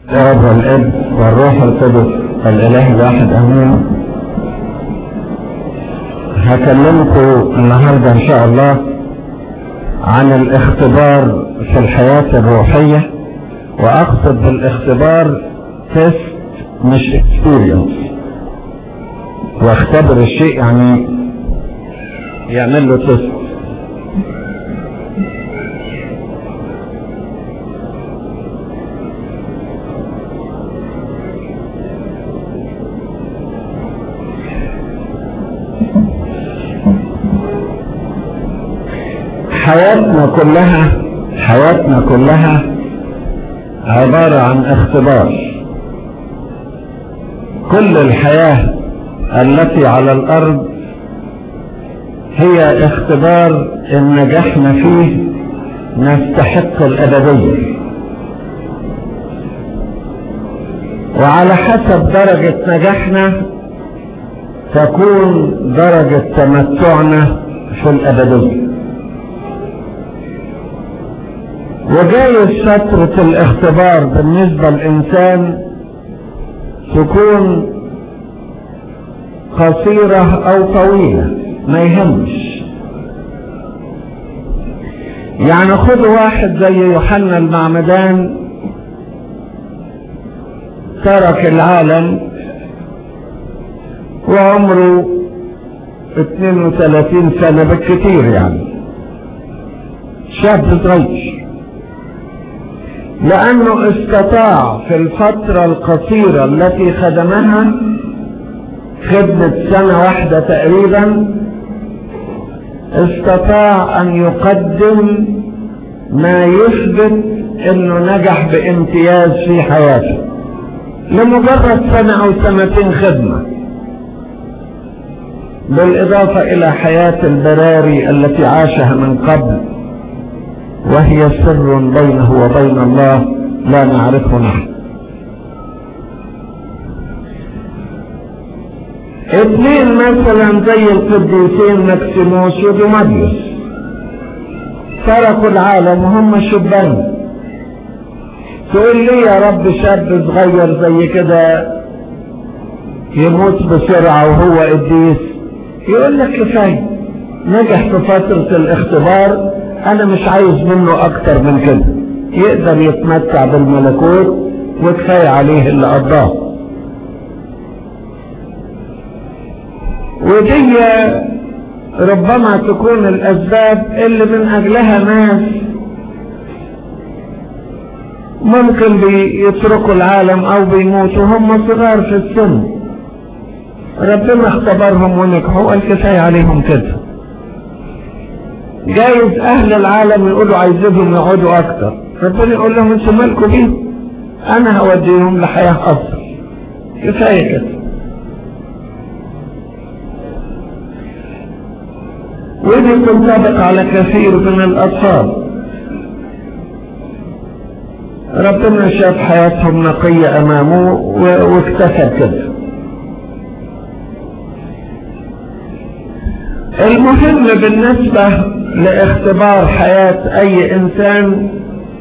الاب والابن والروح القدس الاله الواحد امين هكلمكم النهارده ان شاء الله عن الاختبار في الحياه الروحيه واقصد بالاختبار تيست مش اكسبيرينس واختبر الشيء يعني يعمل له تيست حياتنا كلها حياتنا كلها عبارة عن اختبار كل الحياة التي على الأرض هي اختبار إن نجحنا فيه نستحق الأبدية وعلى حسب درجة نجاحنا تكون درجة تمتعنا في الأبدية وجايز فترة الاختبار بالنسبة للإنسان تكون قصيرة أو طويلة ما يهمش يعني خذ واحد زي يوحنا المعمدان ترك العالم وعمره 32 سنة بالكثير يعني شاب صغير لأنه استطاع في الفترة القصيرة التي خدمها خدمة سنة واحدة تقريبا استطاع أن يقدم ما يثبت أنه نجح بامتياز في حياته لمجرد سنة أو سنتين خدمة بالإضافة إلى حياة البراري التي عاشها من قبل وهي سر بينه وبين الله لا نعرفه نحن اثنين مثلا زي القديسين مكسيموس وديماديوس تركوا العالم وهم شبان تقول لي يا رب شاب صغير زي كده يموت بسرعة وهو قديس يقول لك كفاية نجح في فترة الاختبار انا مش عايز منه اكتر من كده يقدر يتمتع بالملكوت وكفاية عليه اللي قضاه ودي ربما تكون الاسباب اللي من اجلها ناس ممكن بيتركوا العالم او بيموتوا هم صغار في السن ربنا اختبرهم ونجحوا الكفاية عليهم كده جايز اهل العالم يقولوا عايزينهم يقعدوا اكتر ربنا يقول لهم انتوا مالكم بيه انا هوديهم لحياة افضل كفاية كده ودي تنطبق على كثير من الاطفال ربنا شاف حياتهم نقية امامه واكتفى كده المهم بالنسبة لاختبار حياة اي انسان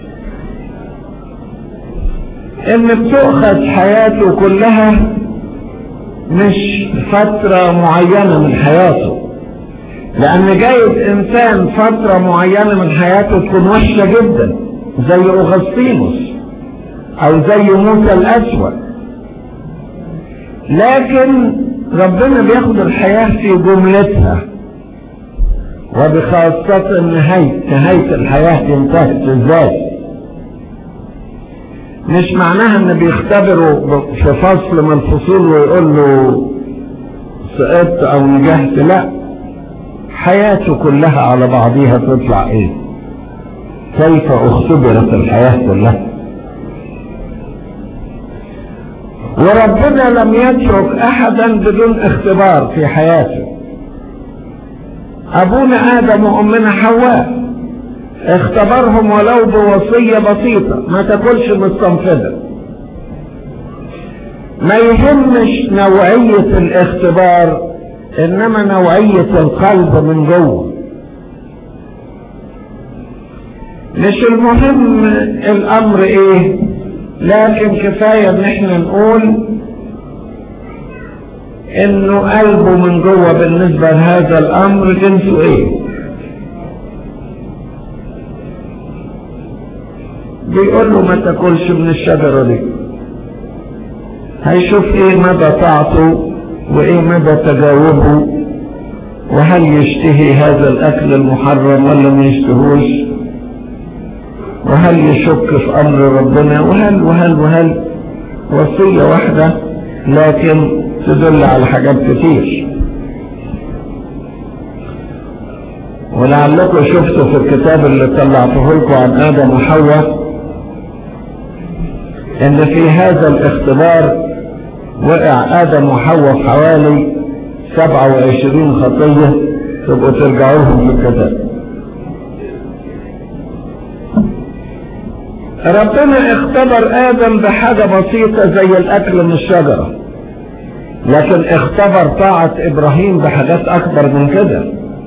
ان بتؤخذ حياته كلها مش فترة معينة من حياته لان جايز انسان فترة معينة من حياته تكون وحشة جدا زي اغسطينوس او زي موسى الاسود لكن ربنا بياخد الحياة في جملتها وبخاصة نهاية نهاية الحياة انتهت ازاي مش معناها ان بيختبروا في فصل من الفصول ويقول له سقطت او نجحت لا حياته كلها على بعضها تطلع ايه كيف اختبرت الحياة كلها وربنا لم يترك احدا بدون اختبار في حياته ابونا ادم وامنا حواء اختبرهم ولو بوصية بسيطة ما تاكلش مستنفذة ما يهمش نوعية الاختبار انما نوعية القلب من جوه مش المهم الامر ايه لكن كفاية ان احنا نقول انه قلبه من جوه بالنسبة لهذا الامر جنسه ايه بيقول له ما تاكلش من الشجرة دي هيشوف ايه مدى طاعته وايه مدى تجاوبه وهل يشتهي هذا الاكل المحرم ولا ما يشتهوش وهل يشك في امر ربنا وهل وهل وهل وصية واحدة لكن تدل على حاجات كتير ولعلكم شفتوا في الكتاب اللي طلعته لكم عن ادم وحواء ان في هذا الاختبار وقع ادم وحواء في حوالي 27 خطية تبقوا ترجعوهم في الكتاب ربنا اختبر ادم بحاجة بسيطة زي الاكل من الشجرة لكن اختبر طاعة ابراهيم بحاجات اكبر من كده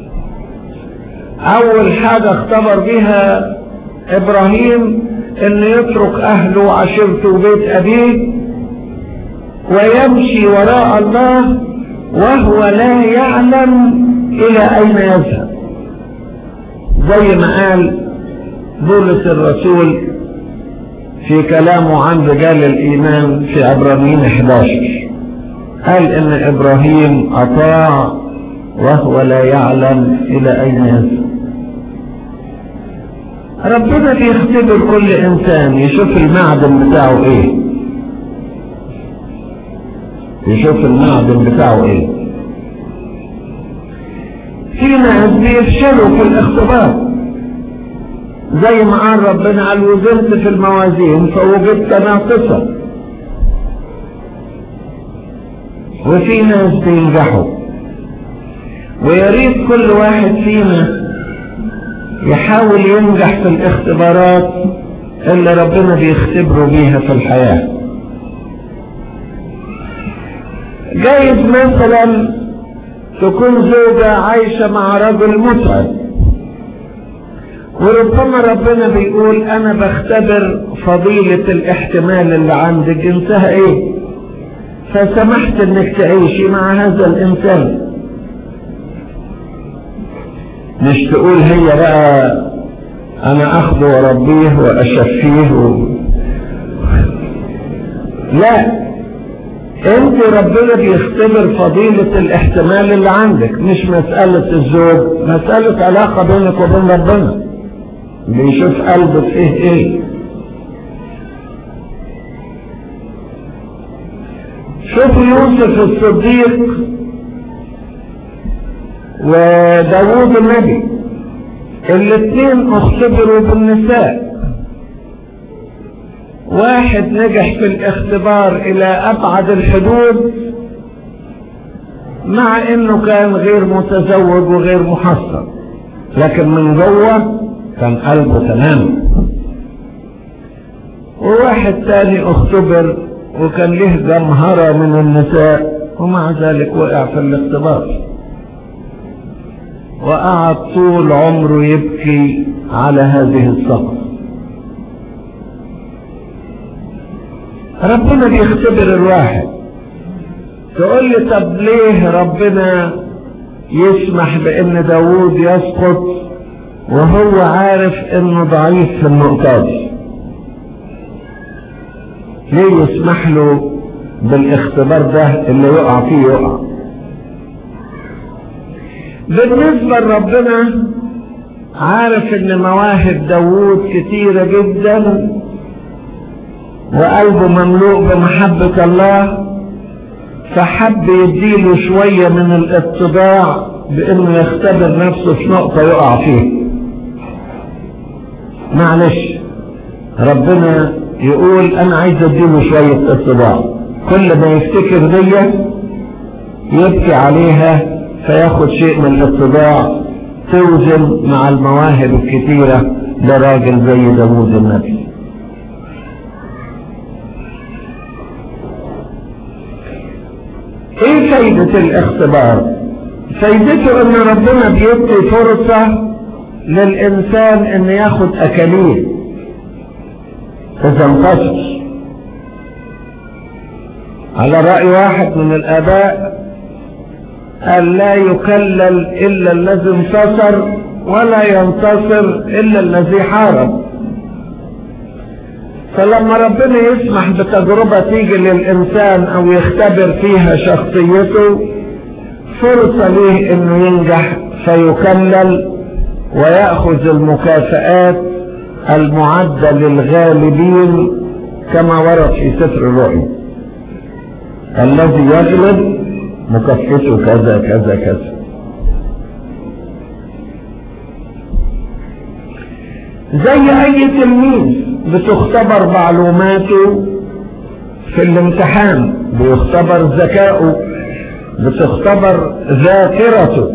اول حاجة اختبر بها ابراهيم ان يترك اهله وعشيرته وبيت ابيه ويمشي وراء الله وهو لا يعلم الى اين يذهب زي ما قال بولس الرسول في كلامه عن رجال الايمان في عبرانيين 11 قال ان ابراهيم اطاع وهو لا يعلم الى اين يذهب ربنا بيختبر كل انسان يشوف المعدن بتاعه ايه يشوف المعدن بتاعه ايه في ناس بيفشلوا في الاختبار زي ما قال ربنا قال وزنت في الموازين فوجدت ناقصة وفي ناس بينجحوا ويا ريت كل واحد فينا يحاول ينجح في الاختبارات اللي ربنا بيختبره بيها في الحياة جايز مثلا تكون زوجة عايشة مع رجل متعب وربما ربنا بيقول انا بختبر فضيلة الاحتمال اللي عندك جنسها ايه فسمحت انك تعيشي مع هذا الانسان مش تقول هي بقى انا اخذه واربيه واشفيه و... لا انت ربنا بيختبر فضيلة الاحتمال اللي عندك مش مسألة الزوج مسألة علاقة بينك وبين ربنا بيشوف قلبك ايه ايه شوف يوسف الصديق وداوود النبي الاثنين اختبروا بالنساء واحد نجح في الاختبار الى ابعد الحدود مع انه كان غير متزوج وغير محصن لكن من جوه كان قلبه تمام وواحد تاني اختبر وكان له جمهرة من النساء ومع ذلك وقع في الاختبار وقعد طول عمره يبكي على هذه السقط ربنا بيختبر الواحد تقول لي طب ليه ربنا يسمح بان داوود يسقط وهو عارف انه ضعيف في النقطة دي ليه يسمح له بالاختبار ده اللي يقع فيه يقع بالنسبة لربنا عارف ان مواهب داوود كتيرة جدا وقلبه مملوء بمحبة الله فحب يديله شوية من الاتباع بانه يختبر نفسه في نقطة يقع فيها معلش ربنا يقول انا عايز اديله شوية اتباع كل ما يفتكر دي يبكي عليها فياخد شيء من الاتباع توزن مع المواهب الكتيرة لراجل زي داوود النبي ايه فايدة الاختبار فايدته ان ربنا بيدي فرصة للانسان ان ياخد اكاليل اذا انتصر على رأي واحد من الآباء قال لا يكلل إلا الذي انتصر ولا ينتصر إلا الذي حارب فلما ربنا يسمح بتجربة تيجي للإنسان أو يختبر فيها شخصيته فرصة ليه إنه ينجح فيكلل ويأخذ المكافآت المعدة للغالبين كما ورد في سفر الرؤيا الذي يغلب مكافئته كذا كذا كذا زي اي تلميذ بتختبر معلوماته في الامتحان بيختبر ذكائه بتختبر ذاكرته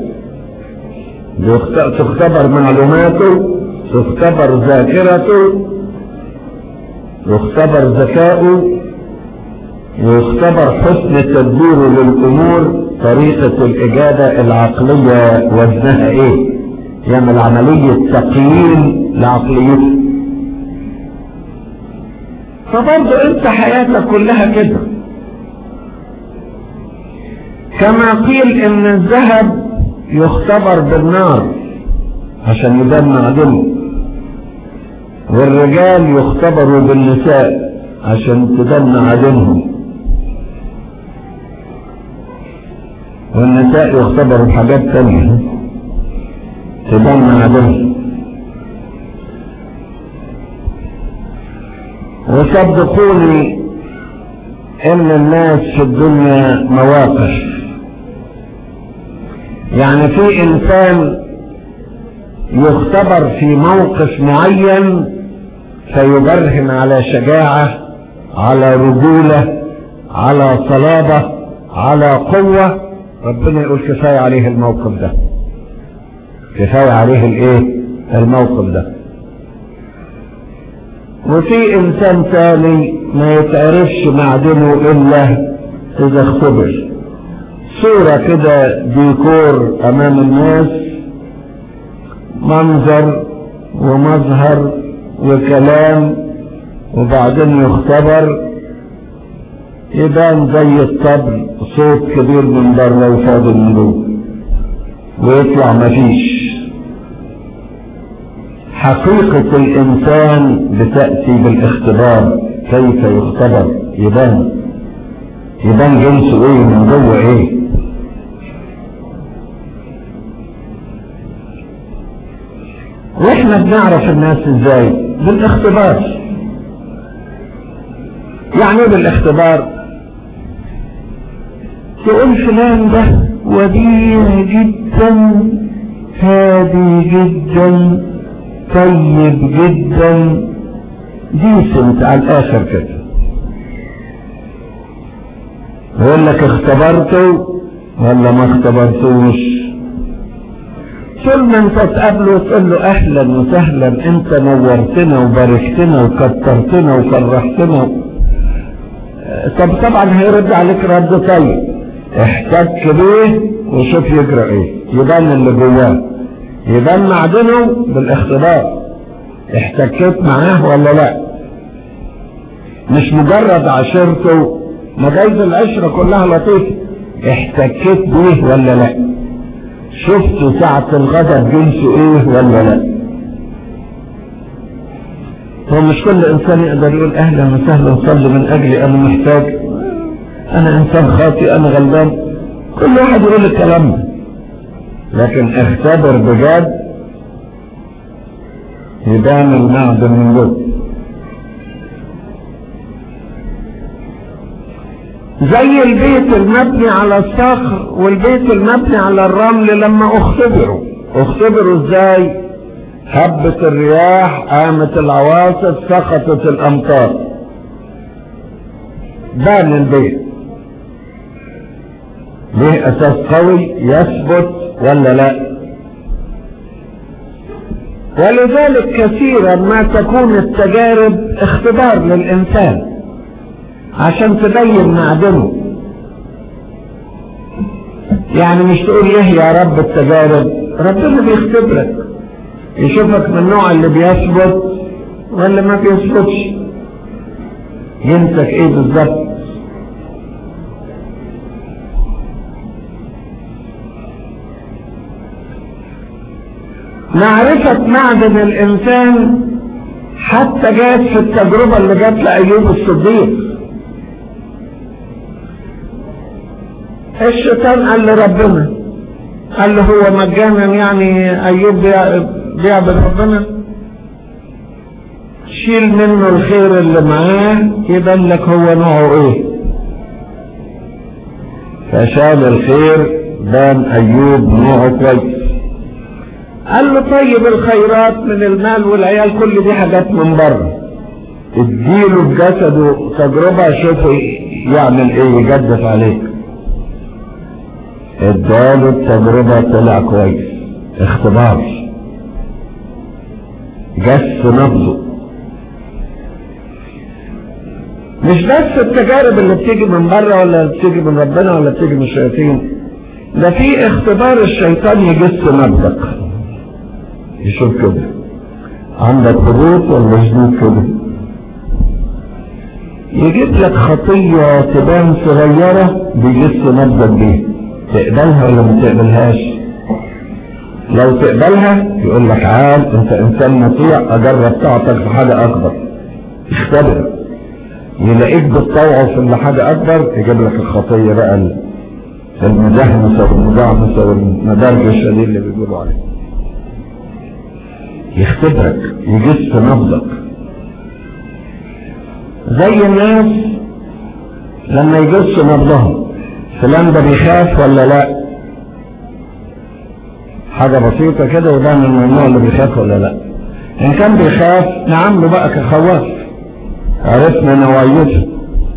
تختبر معلوماته تختبر ذاكرته يختبر ذكاؤه ويختبر حسن تدبيره للامور طريقة الاجابة العقلية وزنها ايه يعمل عملية تقييم لعقليته فبرضه انت حياتك كلها كده كما قيل ان الذهب يختبر بالنار عشان يبان معدنه والرجال يختبروا بالنساء عشان تبان معادنهم والنساء يختبروا بحاجات تانية تبان معادنهم وصدقوني ان الناس في الدنيا مواقف يعني في انسان يختبر في موقف معين فيبرهن على شجاعة على رجولة على صلابة على قوة ربنا يقول كفاية عليه الموقف ده كفاية عليه الايه الموقف ده وفي انسان تاني ما يتعرفش معدنه الا اذا اختبر صورة كده ديكور امام الناس منظر ومظهر وكلام وبعدين يختبر يبان زي الطبل صوت كبير من بره وفاضي من جوه ويطلع مفيش حقيقة الإنسان بتأتي بالاختبار كيف يختبر يبان يبان جنسه ايه من جوه ايه واحنا بنعرف الناس ازاي بالاختبار يعني ايه بالاختبار تقول فلان ده وديع جدا هادي جدا طيب جدا ديسنت على الاخر كده يقول لك اختبرته ولا ما اختبرتوش طول ما انت تقابله تقول له اهلا وسهلا انت نورتنا وباركتنا وكترتنا وفرحتنا طب طبعا هيرد عليك رد طيب احتك بيه وشوف يجرى ايه يبان اللي جواه يبان معدنه بالاختبار احتكيت معاه ولا لا مش مجرد عشرته ما جايز العشرة كلها لطيفة احتكيت بيه ولا لا شفت ساعة الغضب جنسه ايه ولا لا هو مش كل انسان يقدر يقول اهلا وسهلا صلي من اجلي انا محتاج انا انسان خاطئ انا غلبان كل واحد يقول الكلام ده لكن اختبر بجد يبان المعدن من جوه زي البيت المبني على الصخر والبيت المبني على الرمل لما اختبروا اختبروا ازاي هبت الرياح قامت العواصف سقطت الامطار بان البيت ليه اساس قوي يثبت ولا لا ولذلك كثيرا ما تكون التجارب اختبار للانسان عشان تبين معدنه يعني مش تقول ليه يا رب التجارب ربنا بيختبرك يشوفك من النوع اللي بيثبت ولا ما بيثبتش جنسك ايه بالظبط معرفة معدن الإنسان حتى جات في التجربة اللي جات لأيوب الصديق الشيطان قال لربنا قال له هو مجانا يعني أيوب بيعبد ربنا شيل منه الخير اللي معاه يبان لك هو نوعه ايه فشال الخير بان ايوب نوعه كويس قال له طيب الخيرات من المال والعيال كل دي حاجات من بره اديله بجسده تجربة شوفوا يعمل ايه يجدف عليك اداله التجربة طلع كويس اختبار جس نبضه مش بس التجارب اللي بتيجي من بره ولا بتيجي من ربنا ولا بتيجي من الشياطين ده في اختبار الشيطان يجس نبضك يشوف كده عندك هبوط ولا جديد كده يجيب لك خطية تبان صغيرة بيجس نبضك بيها تقبلها ولا ما تقبلهاش لو تقبلها يقول لك عال انت انسان مطيع اجرب طاعتك في حاجة اكبر اختبر يلاقيك بتطوعه في اللي حاجة اكبر يجيب لك الخطية بقى المدهمسة والمدعمسة والمدرجشة دي اللي بيقولوا عليها يختبرك يجس نبضك زي الناس لما يجس نبضهم فلان ده بيخاف ولا لا حاجة بسيطة كده وده من النوع اللي بيخاف ولا لا ان كان بيخاف نعامله بقى كخواف عرفنا نوعيته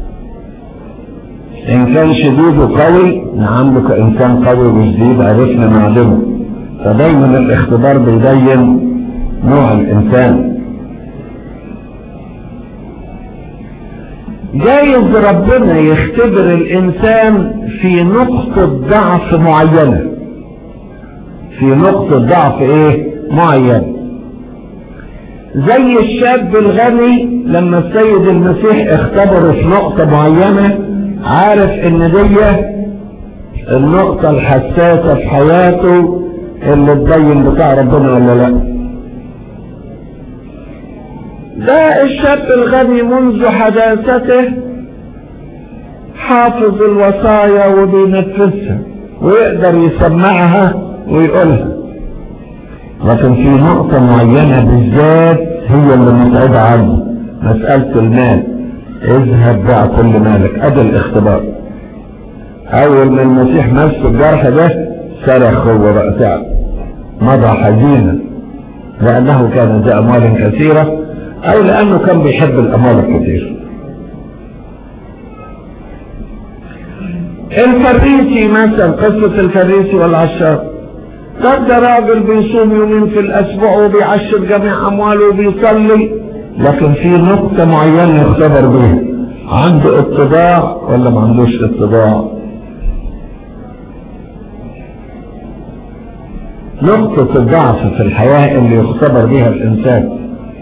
ان كان شديد وقوي نعامله كانسان قوي وشديد عرفنا معدنه فدايما الاختبار بيبين نوع الانسان جايز ربنا يختبر الانسان في نقطة ضعف معينة في نقطة ضعف ايه معينة زي الشاب الغني لما السيد المسيح اختبره في نقطة معينة عارف ان دي النقطة الحساسة في حياته اللي تبين بتاع ربنا ولا لا ده الشاب الغني منذ حداثته حافظ الوصايا وبينفذها ويقدر يسمعها ويقولها لكن في نقطة معينة بالذات هي اللي متعبة عنه مسألة المال اذهب بيع كل مالك ادي الاختبار اول ما المسيح مس الجرح ده صرخ هو بقى تعب مضى حزينا لانه كان ذا اموال كثيره او لانه كان بيحب الاموال الكثير الفريسي مثلا قصة الفريسي والعشار طب ده راجل بيصوم يومين في الاسبوع وبيعشر جميع امواله وبيصلي لكن في نقطة معينة يختبر بيها عنده اتباع ولا ما عندوش اتباع نقطة الضعف في الحياة اللي يختبر بها الانسان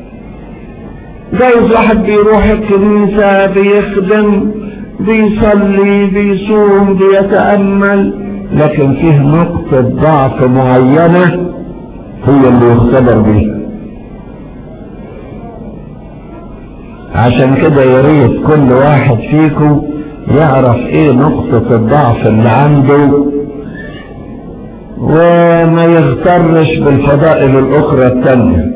جايز واحد بيروح الكنيسة بيخدم بيصلي بيصوم بيتأمل لكن فيه نقطة ضعف معينة هي اللي يختبر بيها عشان كده يا ريت كل واحد فيكم يعرف ايه نقطة الضعف اللي عنده وما يغترش بالفضائل الاخرى التانية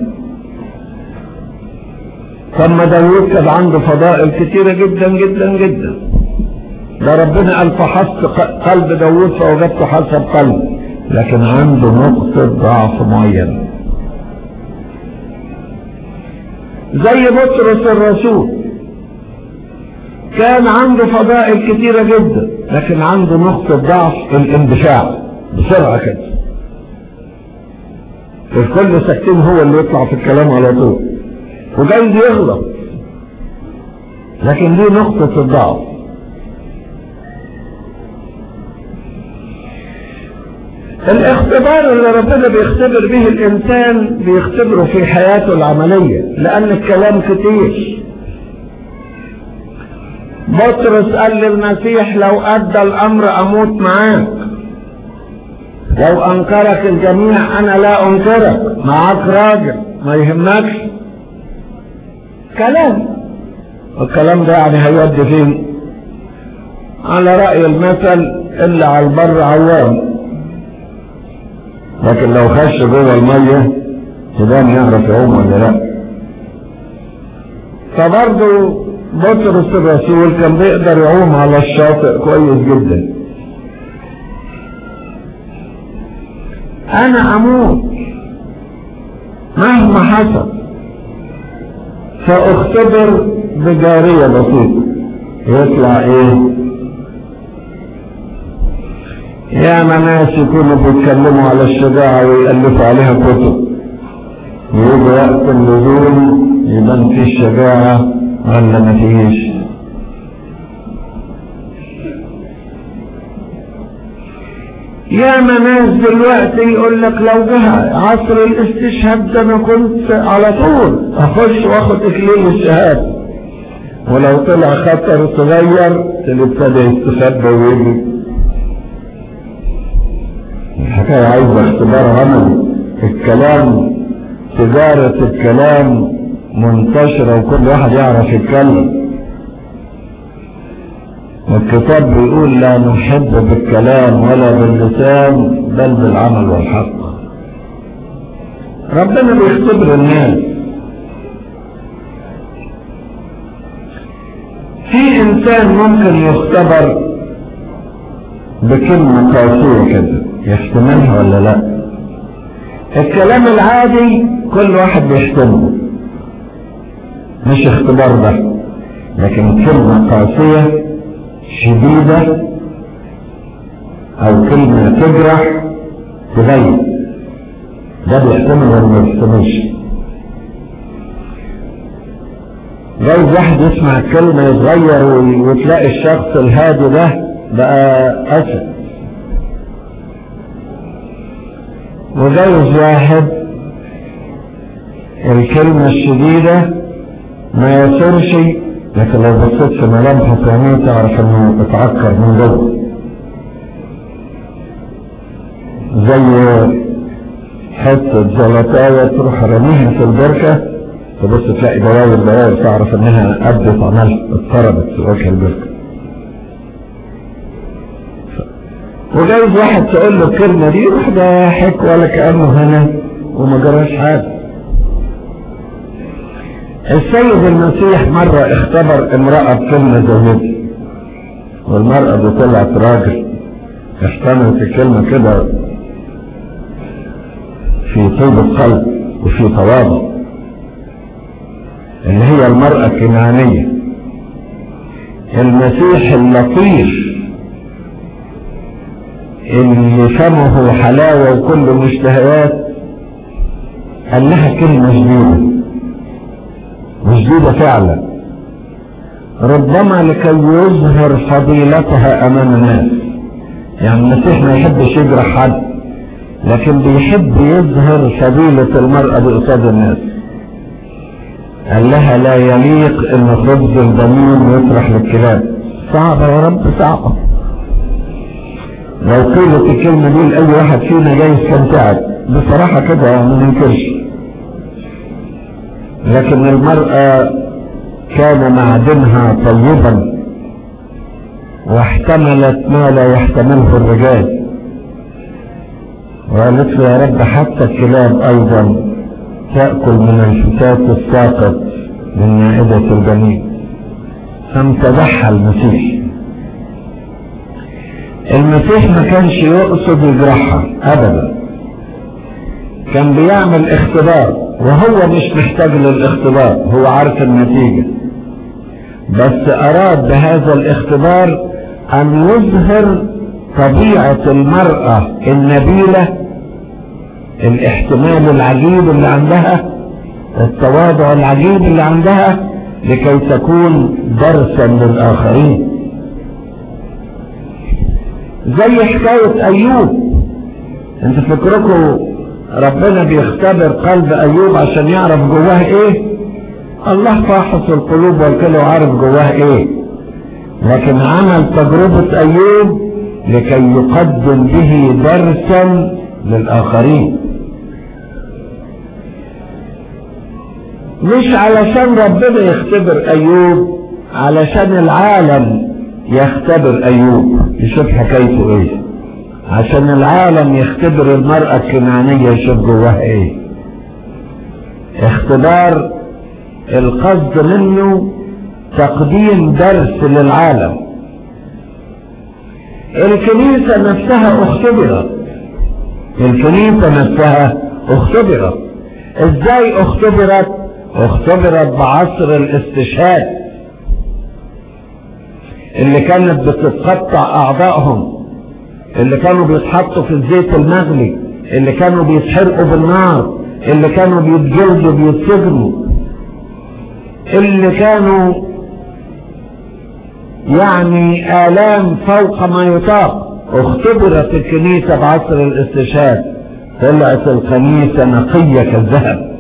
طب ما داوود كان عنده فضائل كتيرة جدا جدا جدا ده ربنا قال فحصت قلب داوود فوجدت حسب قلب لكن عنده نقطة ضعف معينة زي بطرس الرسول كان عنده فضائل كتيرة جدا لكن عنده نقطة ضعف الاندفاع بسرعة كده الكل ساكتين هو اللي يطلع في الكلام على طول وجايز يغلط لكن دي نقطة الضعف الاختبار اللي ربنا بيختبر به الانسان بيختبره في حياته العملية لان الكلام كتير بطرس قال للمسيح لو ادى الامر اموت معاك لو انكرك الجميع انا لا انكرك معاك راجل ما يهمكش كلام الكلام ده يعني هيودي فين على رأي المثل اللي على البر عوام لكن لو خش جوه المية يبان يعرف يعوم ولا لا فبرضه بطرس الرسول كان بيقدر يعوم على الشاطئ كويس جدا انا اموت مهما حصل ساختبر بجارية بسيطة يطلع ايه يا ناس يكونوا بيتكلموا على الشجاعة ويألفوا عليها كتب ويجي وقت النزول يبان في الشجاعة ولا ما فيش يا ناس دلوقتي يقول لك لو جه عصر الاستشهاد ده انا كنت على طول اخش واخد اكليل الشهاده ولو طلع خطر صغير ابتدى يستخبى ويجري الحكايه عايزه اختبار عملي الكلام تجاره الكلام منتشره وكل واحد يعرف يتكلم والكتاب بيقول لا نحب بالكلام ولا باللسان بل بالعمل والحق ربنا بيختبر الناس في انسان ممكن يختبر بكلمة قاسية كده يحتملها ولا لا الكلام العادي كل واحد بيحتمله مش اختبار ده لكن كلمة قاسية شديدة او كلمة تجرح تغير ده بيحتمل ولا ما بيحتملش جايز واحد يسمع الكلمة يتغير وتلاقي الشخص الهادي ده بقى أسد وجايز واحد الكلمة الشديدة ما يصيرش لكن لو بصيت في ملامحه في عينيه تعرف انه اتعكر من جوه زي حتة زلطاية تروح رميها في البركة تبص تلاقي دواير دواير تعرف انها ابدت عملها اضطربت في وجه البركة وجايز واحد تقول له الكلمة دي يروح ضاحك ولا كأنه هنا وما جراش حاجة السيد المسيح مرة اختبر امرأة بكلمة زي دي والمرأة دي طلعت راجل احتملت الكلمة كده في طيب القلب وفي تواضع اللي هي المرأة الكنعانية المسيح اللطيف اللي فمه حلاوة وكل مشتهيات قال لها كلمة جديدة جديدة فعلا ربما لكي يظهر فضيلتها امام الناس يعني المسيح ما يحبش يجرح حد لكن بيحب يظهر فضيلة المرأة بقصاد الناس قال لها لا يليق ان خبز البنين يطرح للكلاب صعبة يا رب صعبة لو قيلت الكلمة دي لأي واحد فينا جاي يستمتعت بصراحة كده ما ننكرش لكن المرأة كان معدنها طيبا واحتملت ما لا يحتمله الرجال وقالت له يا رب حتى الكلاب ايضا تأكل من الفتات الساقط من مائدة البنين فامتدحها المسيح المسيح ما كانش يقصد يجرحها ابدا كان بيعمل اختبار وهو مش محتاج للاختبار هو عارف النتيجة بس اراد بهذا الاختبار ان يظهر طبيعة المرأة النبيلة الاحتمال العجيب اللي عندها التواضع العجيب اللي عندها لكي تكون درسا للآخرين زي حكاية أيوب انت فكركم ربنا بيختبر قلب أيوب عشان يعرف جواه ايه الله فاحص القلوب والكل وعارف جواه ايه لكن عمل تجربة أيوب لكي يقدم به درسا للآخرين مش علشان ربنا يختبر أيوب علشان العالم يختبر أيوب يشوف حكايته إيه عشان العالم يختبر المرأة الكنعانية يشوف جواها إيه اختبار القصد منه تقديم درس للعالم الكنيسة نفسها اختبرت الكنيسة نفسها اختبرت ازاي اختبرت اختبرت بعصر الاستشهاد اللي كانت بتتقطع اعضائهم اللي كانوا بيتحطوا في الزيت المغلي اللي كانوا بيتحرقوا بالنار اللي كانوا بيتجلدوا بيتسجنوا اللي كانوا يعني آلام فوق ما يطاق اختبرت الكنيسة بعصر الاستشهاد طلعت الكنيسة نقية كالذهب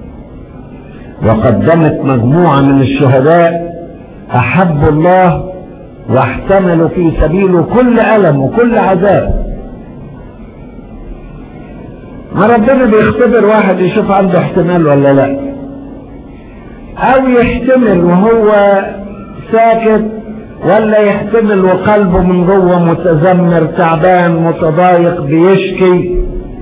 وقدمت مجموعة من الشهداء أحبوا الله واحتملوا في سبيله كل ألم وكل عذاب ما ربنا بيختبر واحد يشوف عنده احتمال ولا لا او يحتمل وهو ساكت ولا يحتمل وقلبه من جوه متذمر تعبان متضايق بيشكي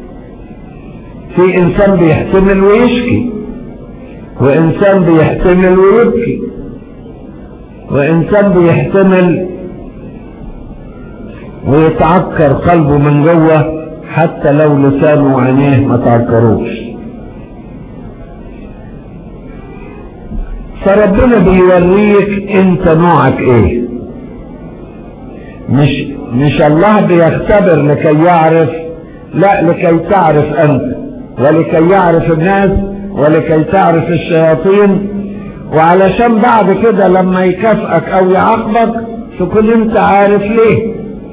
في انسان بيحتمل ويشكي وانسان بيحتمل ويبكي وانسان بيحتمل ويتعكر قلبه من جوه حتى لو لسانه وعينيه ما تعكروش فربنا بيوريك انت نوعك ايه مش مش الله بيختبر لكي يعرف لا لكي تعرف انت ولكي يعرف الناس ولكي تعرف الشياطين وعلشان بعد كده لما يكافئك او يعاقبك تكون انت عارف ليه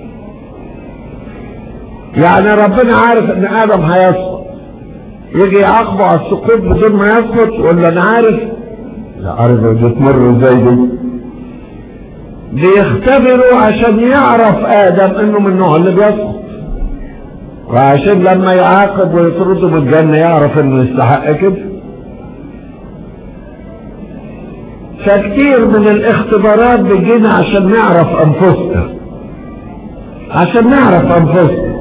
يعني ربنا عارف ان ادم هيسقط يجي يعاقبه على السقوط بدون ما يسقط يقول له انا عارف لا عارف دي تمر ازاي دي بيختبروا عشان يعرف ادم انه من النوع اللي بيسقط وعشان لما يعاقب ويطرده من الجنة يعرف انه يستحق كده فكتير من الاختبارات بتجينا عشان نعرف انفسنا عشان نعرف انفسنا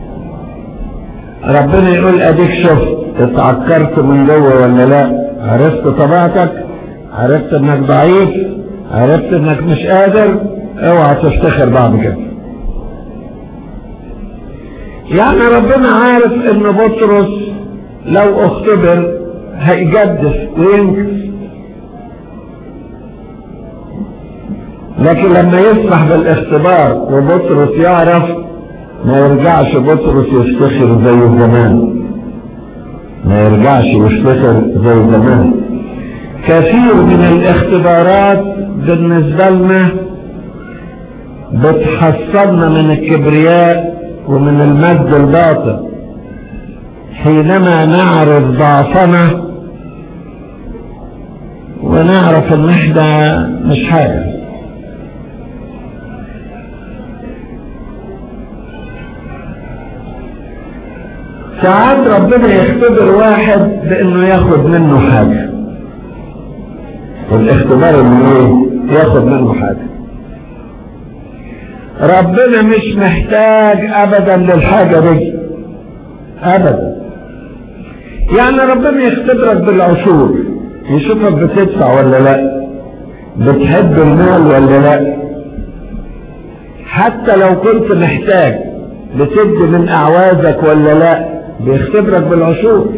ربنا يقول اديك شفت اتعكرت من جوه ولا لا عرفت طبيعتك عرفت انك ضعيف عرفت انك مش قادر اوعى تفتخر بعد كده يعني ربنا عارف ان بطرس لو اختبر هيجدف وينكس لكن لما يسمح بالاختبار وبطرس يعرف ما يرجعش بطرس يفتخر زي زمان ما يرجعش يفتخر زي زمان كثير من الاختبارات بالنسبة لنا بتحصلنا من الكبرياء ومن المجد الباطل حينما نعرف ضعفنا ونعرف ان احنا مش حاجه ساعات ربنا يختبر واحد بانه ياخد منه حاجة والاختبار انه ايه ياخد منه حاجة ربنا مش محتاج ابدا للحاجة دي ابدا يعني ربنا يختبرك بالعشور يشوفك بتدفع ولا لا بتحب المال ولا لا حتى لو كنت محتاج بتدي من اعوازك ولا لا بيختبرك بالعشور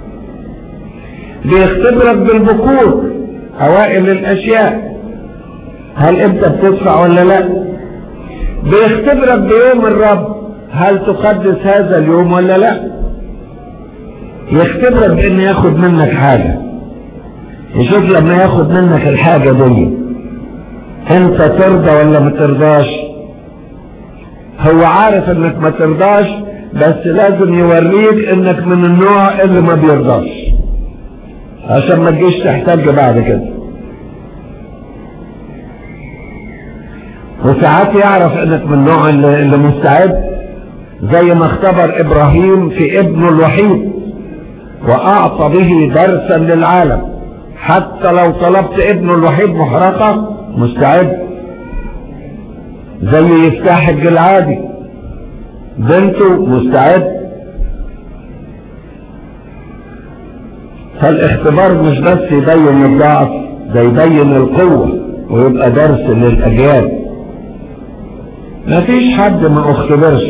بيختبرك بالبكور اوائل الاشياء هل انت بتدفع ولا لا بيختبرك بيوم الرب هل تقدس هذا اليوم ولا لا يختبرك بان ياخد منك حاجة يشوف لما ياخد منك الحاجة دي انت ترضى ولا ما ترضاش هو عارف انك ما ترضاش بس لازم يوريك انك من النوع اللي ما بيرضاش عشان ما تجيش تحتاج بعد كده وساعات يعرف انك من النوع اللي, اللي مستعد زي ما اختبر ابراهيم في ابنه الوحيد واعطى به درسا للعالم حتى لو طلبت ابنه الوحيد محرقة مستعد زي يفتح الجلعادي بنته مستعد فالاختبار مش بس يبين الضعف ده يبين القوة ويبقى درس للأجيال مفيش حد ما اختبرش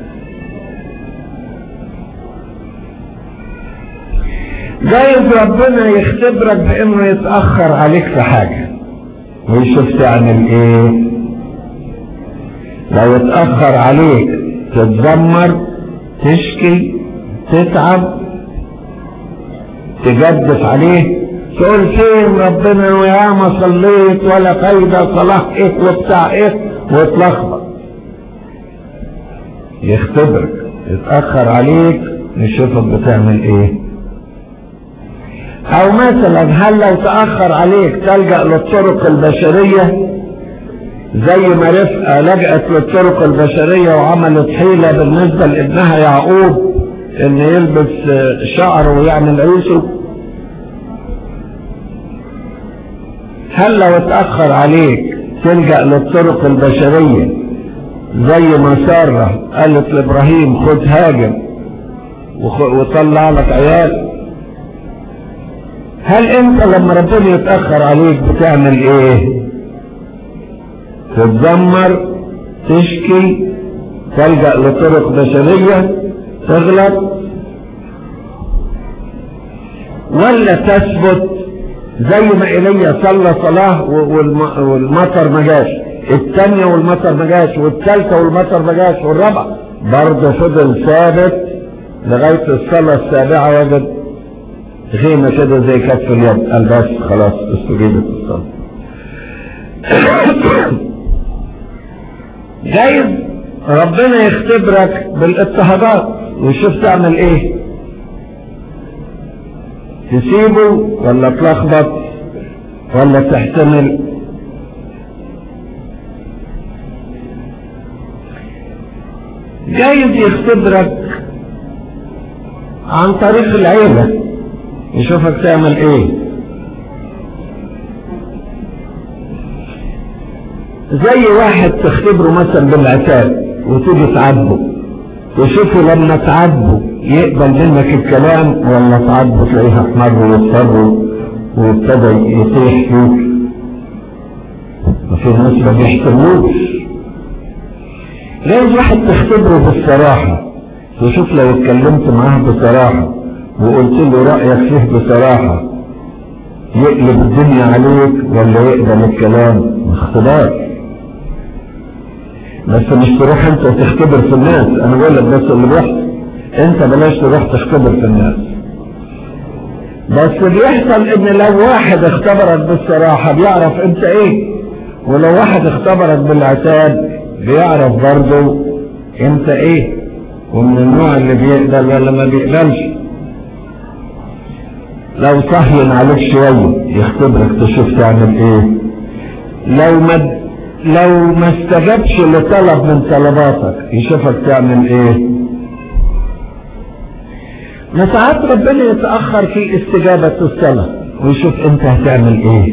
جايز ربنا يختبرك بانه يتأخر عليك في حاجة ويشوف تعمل ايه لو اتأخر عليك تتذمر تشكي تتعب تجدف عليه تقول فين ربنا ويا ما صليت ولا فايدة صلاح ايه وبتاع ايه وتلخبط يختبرك يتأخر عليك يشوفك بتعمل ايه او مثلا هل لو تأخر عليك تلجأ للطرق البشرية زي ما رفقة لجأت للطرق البشرية وعملت حيلة بالنسبة لابنها يعقوب ان يلبس شعر ويعمل عيشه هل لو اتأخر عليك تلجأ للطرق البشرية زي ما سارة قالت لابراهيم خد هاجر وطلع لك عيال هل انت لما ربنا يتأخر عليك بتعمل ايه تتذمر تشكي تلجأ لطرق بشرية تغلط ولا تثبت زي ما ايليا صلى صلاة والمطر ما جاش الثانية والمطر ما جاش والثالثة والمطر ما جاش والرابعة برضه فضل ثابت لغاية الصلاة السابعة وجد غيمة كده زي كف اليد قال بس خلاص استجيبت الصلاة جايز ربنا يختبرك بالاضطهادات ويشوف تعمل ايه تسيبه ولا تلخبط ولا تحتمل جايز يختبرك عن طريق العيلة يشوفك تعمل ايه زي واحد تختبره مثلا بالعتاب وتيجي تعاتبه وشوفوا لما تعاتبه يقبل منك الكلام ولا تعاتبه تلاقيه احمر ويصفر وابتدى يطيح فيك وفي ناس ما بيحترموش لازم واحد تختبره بالصراحة وشوف لو اتكلمت معاه بصراحة وقلت له رأيك فيه بصراحة يقلب الدنيا عليك ولا يقبل الكلام اختبار بس مش تروح انت تختبر في الناس انا بقول لك بس اللي بيحصل انت بلاش تروح تختبر في الناس بس بيحصل ان لو واحد اختبرك بالصراحة بيعرف انت ايه ولو واحد اختبرك بالعتاب بيعرف برضه انت ايه ومن النوع اللي بيقبل ولا ما بيقبلش لو صهين عليك شوية يختبرك تشوف تعمل ايه لو ما لو ما استجبش لطلب من طلباتك يشوفك تعمل ايه ما ساعات ربنا يتأخر في استجابة الصلاة ويشوف انت هتعمل ايه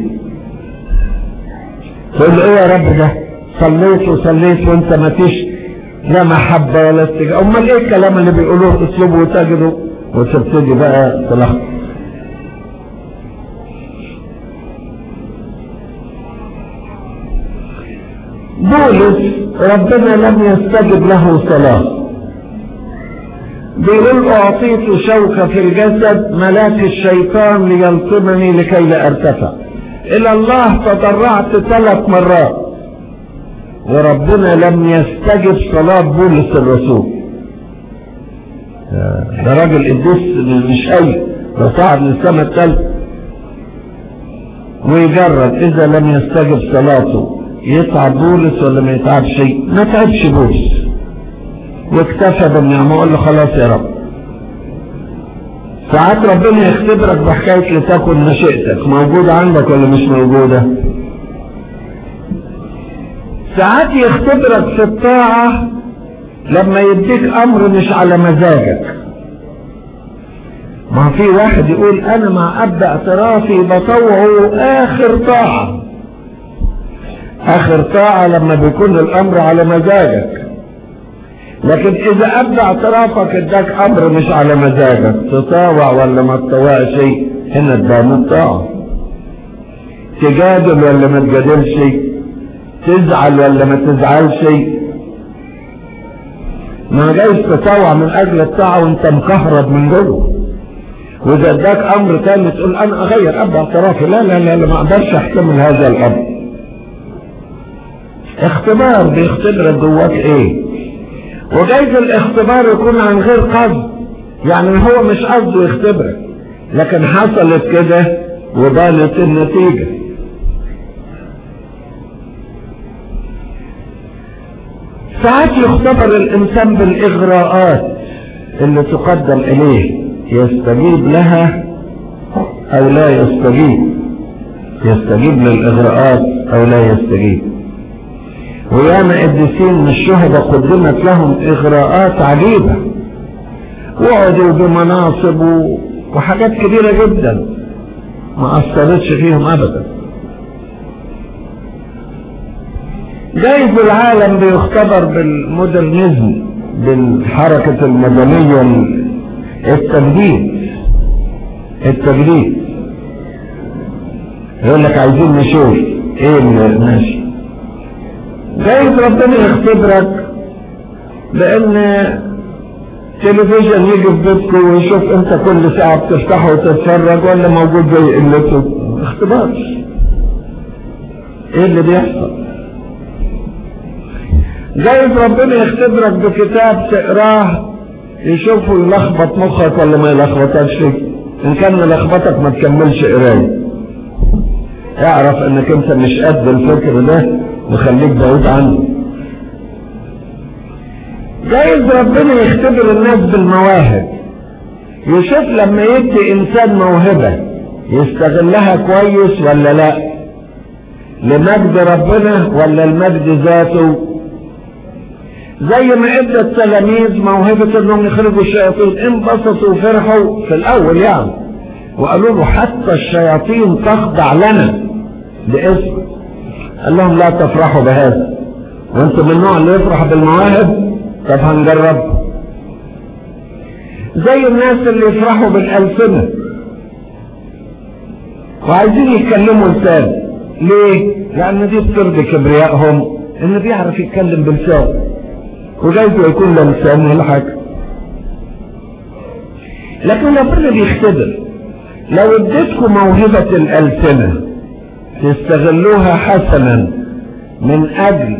تقول ايه يا رب ده صليت وصليت وانت ما فيش لا محبة ولا استجابة امال ايه الكلام اللي بيقولوه اسلوبه وتجده وتبتدي بقى تلخبط بولس ربنا لم يستجب له صلاة بيقول أعطيت شوكة في الجسد ملاك الشيطان ليلطمني لكي لا أرتفع إلى الله تضرعت ثلاث مرات وربنا لم يستجب صلاة بولس الرسول ده راجل قديس مش أي ده صعد للسماء الثالثة ويجرب إذا لم يستجب صلاته يتعب بولس ولا ما يتعبش ما تعبش بولس واكتفى بالنعمة وقال له خلاص يا رب ساعات ربنا يختبرك بحكاية لتكن مشيئتك موجودة عندك ولا مش موجودة ساعات يختبرك في الطاعة لما يديك امر مش على مزاجك ما في واحد يقول انا مع اب اعترافي بطوعه اخر طاعة اخر طاعة لما بيكون الامر على مزاجك لكن اذا ابدا اعترافك اداك امر مش على مزاجك تطاوع ولا ما تطاوعش هنا تبان الطاعة تجادل ولا ما تجادلش تزعل ولا ما تزعلش ما جايز تطوع من اجل الطاعة وانت مكهرب من جوه واذا اداك امر تاني تقول انا اغير ابدا اعترافي لا لا لا, لا ما اقدرش احتمل هذا الامر اختبار بيختبرك جواك ايه وجايز الاختبار يكون عن غير قصد يعني هو مش قصده يختبرك لكن حصلت كده وبانت النتيجة ساعات يختبر الانسان بالاغراءات اللي تقدم اليه يستجيب لها او لا يستجيب يستجيب للاغراءات او لا يستجيب وياما قديسين من الشهداء قدمت لهم اغراءات عجيبة وقعدوا بمناصب وحاجات كبيرة جدا ما اثرتش فيهم ابدا جايز العالم بيختبر بالمودرنزم بالحركة المدنية التجديد التجديد يقول لك عايزين نشوف ايه اللي ماشي جايز ربنا يختبرك بان تلفزيون يجي في بيتكم ويشوف انت كل ساعة بتفتحه وتتفرج ولا موجود زي قلته اختبار ايه اللي بيحصل جايز ربنا يختبرك بكتاب تقراه يشوفه يلخبط مخك ولا ما يلخبطكش ان كان ملخبطك ما تكملش قرايه اعرف انك انت مش قد الفكر ده وخليك بعيد عنه جايز ربنا يختبر الناس بالمواهب يشوف لما يدي انسان موهبة يستغلها كويس ولا لا لمجد ربنا ولا المجد ذاته زي ما ادى التلاميذ موهبة انهم يخرجوا الشياطين انبسطوا وفرحوا في الاول يعني وقالوا له حتى الشياطين تخضع لنا باسم قال لهم لا تفرحوا بهذا وانتم من النوع اللي يفرح بالمواهب طب هنجرب زي الناس اللي يفرحوا بالألسنة وعايزين يتكلموا لسان ليه؟ لأن دي بترضي كبريائهم إنه بيعرف يتكلم بلسان وجايز يكون له لسان ولا حاجة لكن ربنا بيختبر لو اديتكم موهبة الألسنة تستغلوها حسنا من أجل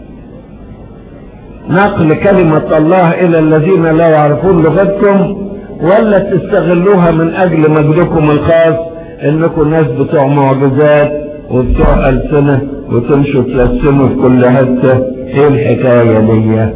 نقل كلمة الله إلى الذين لا يعرفون لغتكم ولا تستغلوها من أجل مجدكم الخاص إنكم ناس بتوع معجزات وبتوع ألسنة وتمشوا تلسنوا في كل حتة إيه الحكاية دي؟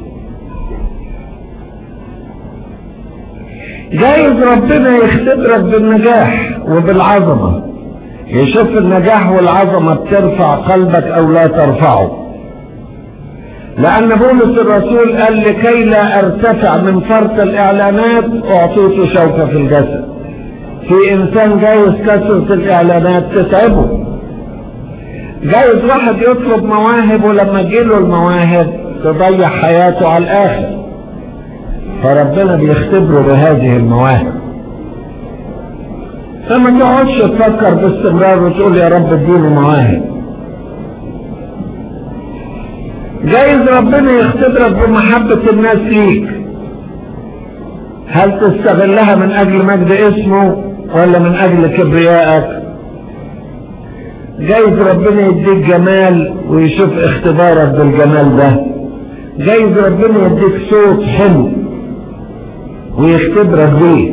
جايز ربنا يختبرك بالنجاح وبالعظمة يشوف النجاح والعظمة بترفع قلبك او لا ترفعه لان بولس الرسول قال لكي لا ارتفع من فرط الاعلانات اعطيت شوكة في الجسد في انسان جايز كثرة الاعلانات تتعبه جايز واحد يطلب مواهب ولما تجيله المواهب تضيع حياته على الاخر فربنا بيختبره بهذه المواهب فما تقعدش تفكر باستمرار وتقول يا رب اديني مواهب جايز ربنا يختبرك بمحبة الناس ليك هل تستغلها من اجل مجد اسمه ولا من اجل كبريائك جايز ربنا يديك جمال ويشوف اختبارك بالجمال ده جايز ربنا يديك صوت حلو ويختبرك بيه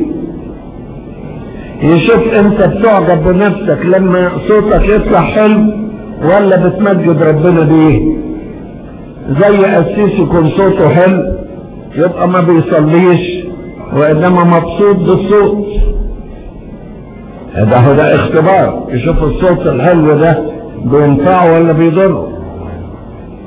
يشوف انت بتعجب بنفسك لما صوتك يطلع حلو ولا بتمجد ربنا بيه زي قسيس يكون صوته حلو يبقى ما بيصليش وانما مبسوط بالصوت ده هو ده اختبار يشوف الصوت الحلو ده بينفعه ولا بيضره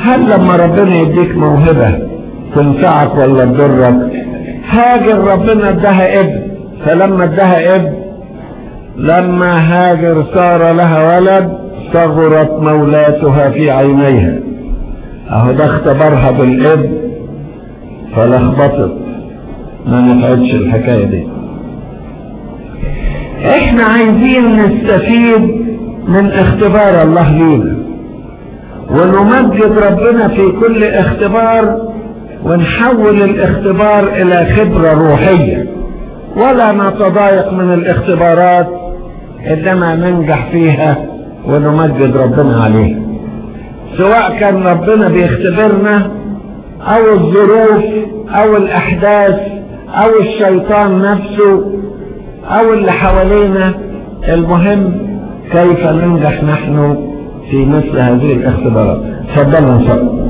هل لما ربنا يديك موهبة تنفعك ولا تضرك هاجر ربنا اداها ابن فلما اداها ابن لما هاجر صار لها ولد صغرت مولاتها في عينيها اهو ده اختبرها بالابن فلخبطت ما نفعتش الحكايه دي احنا عايزين نستفيد من اختبار الله لينا ونمجد ربنا في كل اختبار ونحول الاختبار الى خبرة روحية ولا نتضايق من الاختبارات انما ننجح فيها ونمجد ربنا عليها سواء كان ربنا بيختبرنا او الظروف او الاحداث او الشيطان نفسه او اللي حوالينا المهم كيف ننجح نحن في مثل هذه الاختبارات تفضلوا نصلي